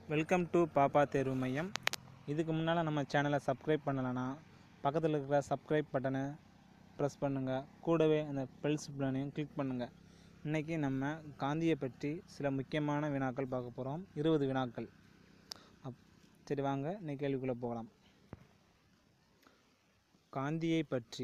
welcome to பாப்பா தேர்வு மையம் இதுக்கு முன்னால் நம்ம சேனலை சப்ஸ்கிரைப் பண்ணலைன்னா பக்கத்தில் இருக்கிற சப்ஸ்கிரைப் பட்டனை ப்ரெஸ் பண்ணுங்கள் கூடவே அந்த பெல்ஸ் பட்டனையும் கிளிக் பண்ணுங்கள் இன்றைக்கி நம்ம காந்தியை பற்றி சில முக்கியமான வினாக்கள் பார்க்க போகிறோம் இருபது வினாக்கள் அப் சரி வாங்க இன்னைக்கு கேள்விக்குள்ளே போகலாம் காந்தியை பற்றி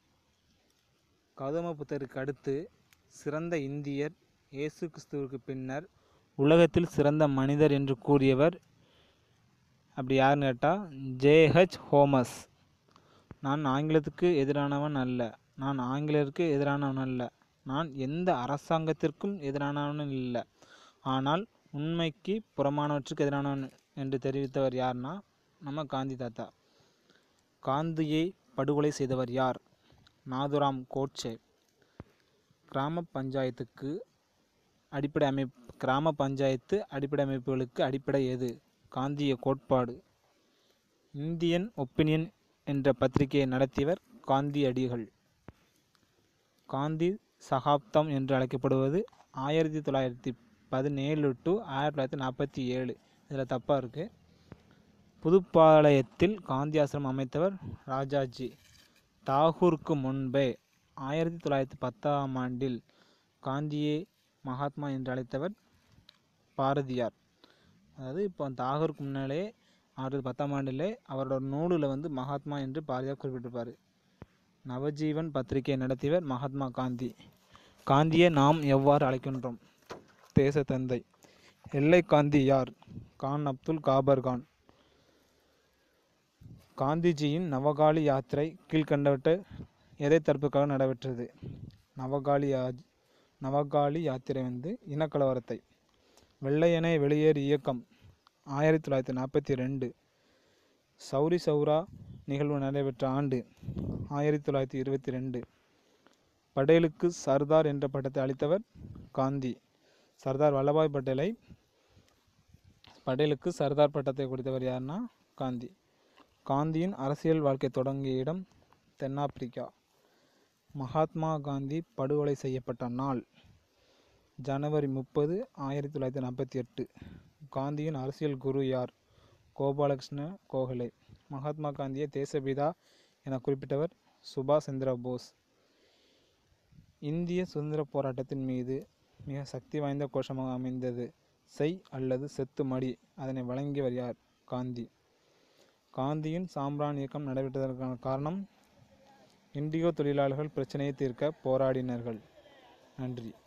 கௌதம புத்தருக்கு அடுத்து சிறந்த இந்தியர் இயேசு கிறிஸ்துவுக்கு பின்னர் உலகத்தில் சிறந்த மனிதர் என்று கூறியவர் அப்படி யாருன்னு கேட்டால் ஜேஹெச் ஹோமஸ் நான் ஆங்கிலத்துக்கு எதிரானவன் அல்ல நான் ஆங்கிலேயருக்கு எதிரானவன் அல்ல நான் எந்த அரசாங்கத்திற்கும் எதிரானவன் இல்லை ஆனால் உண்மைக்கு புறமானவற்றுக்கு எதிரானவன் என்று தெரிவித்தவர் யார்னா நம்ம காந்தி தாத்தா காந்தியை படுகொலை செய்தவர் யார் நாதுராம் கோட்சே கிராம பஞ்சாயத்துக்கு அடிப்படை அமைப்பு கிராம பஞ்சாயத்து அடிப்படை அமைப்புகளுக்கு அடிப்படை எது காந்திய கோட்பாடு இந்தியன் ஒப்பீனியன் என்ற பத்திரிகையை நடத்தியவர் காந்தியடிகள் காந்தி சகாப்தம் என்று அழைக்கப்படுவது ஆயிரத்தி தொள்ளாயிரத்தி பதினேழு டு ஆயிரத்தி தொள்ளாயிரத்தி நாற்பத்தி ஏழு இதில் தப்பாக இருக்குது புதுப்பாளையத்தில் காந்தி ஆசிரமம் அமைத்தவர் ராஜாஜி தாகூருக்கு முன்பே ஆயிரத்தி தொள்ளாயிரத்தி பத்தாம் ஆண்டில் காந்தியை மகாத்மா என்று அழைத்தவர் பாரதியார் அதாவது இப்போ தாகூருக்கு முன்னாலே ஆயிரத்தி பத்தாம் ஆண்டிலே அவரோட நூலில் வந்து மகாத்மா என்று பாரதியார் குறிப்பிட்டிருப்பார் நவஜீவன் பத்திரிகை நடத்தியவர் மகாத்மா காந்தி காந்தியை நாம் எவ்வாறு அழைக்கின்றோம் தேசத்தந்தை எல்லை காந்தி யார் கான் அப்துல் காபர் கான் காந்திஜியின் நவகாளி யாத்திரை கீழ்கண்டவற்றை எதை தடுப்புக்காக நடைபெற்றது நவகாளி யா நவகாளி யாத்திரை வந்து இனக்கலவரத்தை வெள்ளையனே வெளியேறு இயக்கம் ஆயிரத்தி தொள்ளாயிரத்தி நாற்பத்தி ரெண்டு சௌரி சௌரா நிகழ்வு நடைபெற்ற ஆண்டு ஆயிரத்தி தொள்ளாயிரத்தி இருபத்தி ரெண்டு படேலுக்கு சர்தார் என்ற பட்டத்தை அளித்தவர் காந்தி சர்தார் வல்லபாய் பட்டேலை படேலுக்கு சர்தார் பட்டத்தை கொடுத்தவர் யாருன்னா காந்தி காந்தியின் அரசியல் வாழ்க்கை தொடங்கிய இடம் தென்னாப்பிரிக்கா மகாத்மா காந்தி படுகொலை செய்யப்பட்ட நாள் ஜனவரி முப்பது ஆயிரத்தி தொள்ளாயிரத்தி நாற்பத்தி எட்டு காந்தியின் அரசியல் குரு யார் கோபாலகிருஷ்ண கோகலே மகாத்மா காந்தியை தேசபிதா என குறிப்பிட்டவர் சுபாஷ் சந்திர போஸ் இந்திய சுதந்திர போராட்டத்தின் மீது மிக சக்தி வாய்ந்த கோஷமாக அமைந்தது செய் அல்லது செத்து மடி அதனை வழங்கியவர் யார் காந்தி காந்தியின் சாம்ரான் இயக்கம் நடைபெற்றதற்கான காரணம் இண்டிகோ தொழிலாளர்கள் பிரச்சனையை தீர்க்க போராடினார்கள் நன்றி